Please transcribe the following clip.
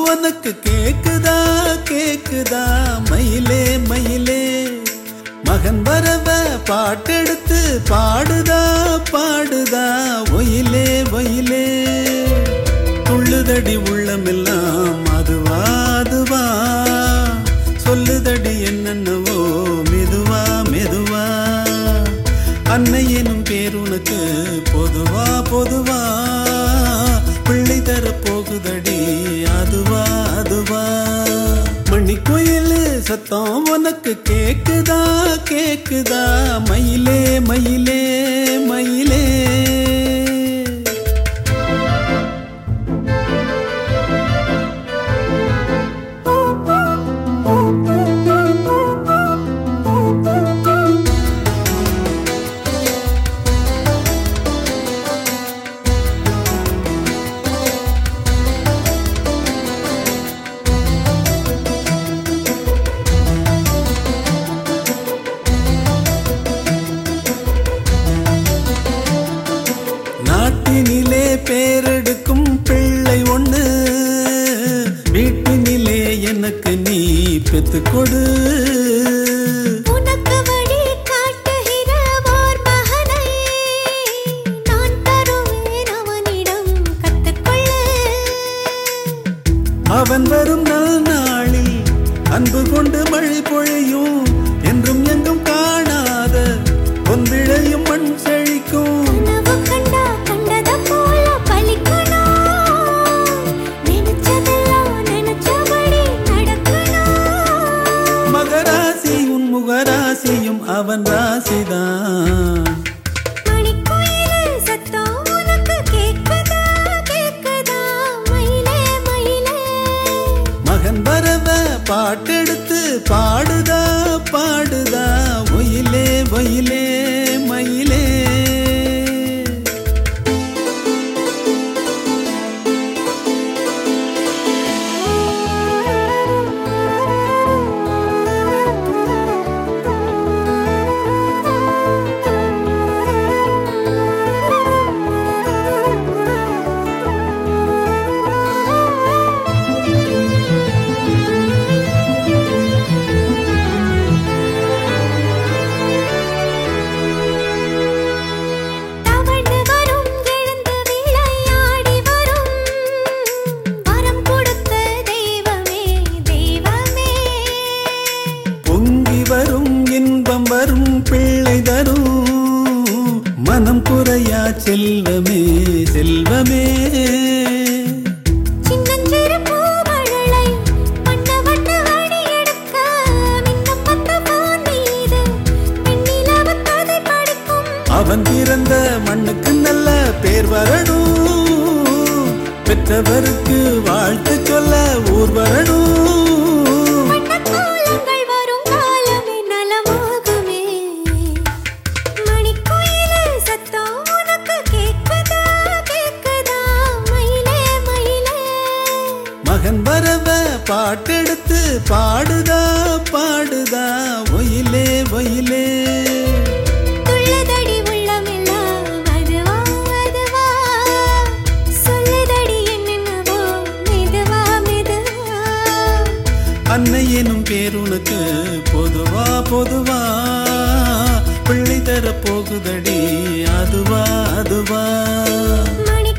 உனக்கு கேக்குதா கேக்குதா மயிலே மயிலே மகன் வரவ பாட்டெடுத்து பாடுதா பாடுதா ஒயிலே ஒயிலே துள்ளுதடி உள்ளமெல்லாம் அதுவா அதுவா சொல்லுதடி என்னென்னவோ மெதுவா மெதுவா அன்னை எனும் பேர் உனக்கு பொதுவா பொதுவா பிள்ளை தர போகுதடி அதுவா அதுவா மணிக்குயில் சத்தம் உனக்கு கேக்குதா கேக்குதா மயிலே மயிலே மயிலே நாட்டினிலே பேரெடுக்கும் பிள்ளை ஒண்ணு வீட்டினிலே எனக்கு நீ பெத்துக் கொடு உனக்கு வழி காட்டுகிற ஓர் மகனை நான் தருவேன் அவனிடம் கத்துக்கொள்ள அவன் வரும் நல் நாளில் அன்பு கொண்டு மழை பொழியும் என்றும் எங்கும் காணாத பொன்விழையும் மண் செழிக்கும் கனவு கண்டா கண்டத போல பலிக்கணும் நினைச்சதெல்லாம் நினைச்சபடி நடக்கணும் மகராசி உன் முகராசியும் அவன் ராசிதான் மணிக்குயிலே சத்தம் உனக்கு கேக்குதா கேக்குதா மயிலே மயிலே மகன் வரவ பாட்டெடுத்து பாடுதா பாடுதா ஒயிலே ஒயிலே மயிலே தவழ்ந்து வரும் எழுந்து விளையாடி வரும் வரம் கொடுத்த தெய்வமே தெய்வமே பொங்கி வரும் இன்பம் வரும் பிள்ளை தரும் மனம் குறையா செல்வமே செல்வமே சின்னஞ்சிறு பூமழலை வண்ண வண்ண வழி எடுக்க மின்னும் வந்த வான் மீது வெண்ணிலவு கதை படிக்கும் அவன் பிறந்த மண்ணுக்கு நல்ல பேர் வரணும் பெற்றவருக்கு வாழ்த்து சொல்ல ஊர் வரணும் வண்ணக் காலங்கள் வரும் காலமே நலமாகுமே மணிக்குயிலே சத்தம் உனக்கு கேட்குதா கேட்குதா மயிலே மயிலே மகன் வரவ பாட்டெடுத்து பாடுதா பாடுதா ஒயிலே ஒயிலே துள்ளதடி உள்ளமெல்லாம் அதுவா அதுவா சொல்லுதடி என்னென்னவோ மெதுவா மெதுவா அன்னை எனும் பேர் உனக்கு பொதுவா பொதுவா பிள்ளை தர போகுதடி அதுவா அதுவா மணிக்குயிலே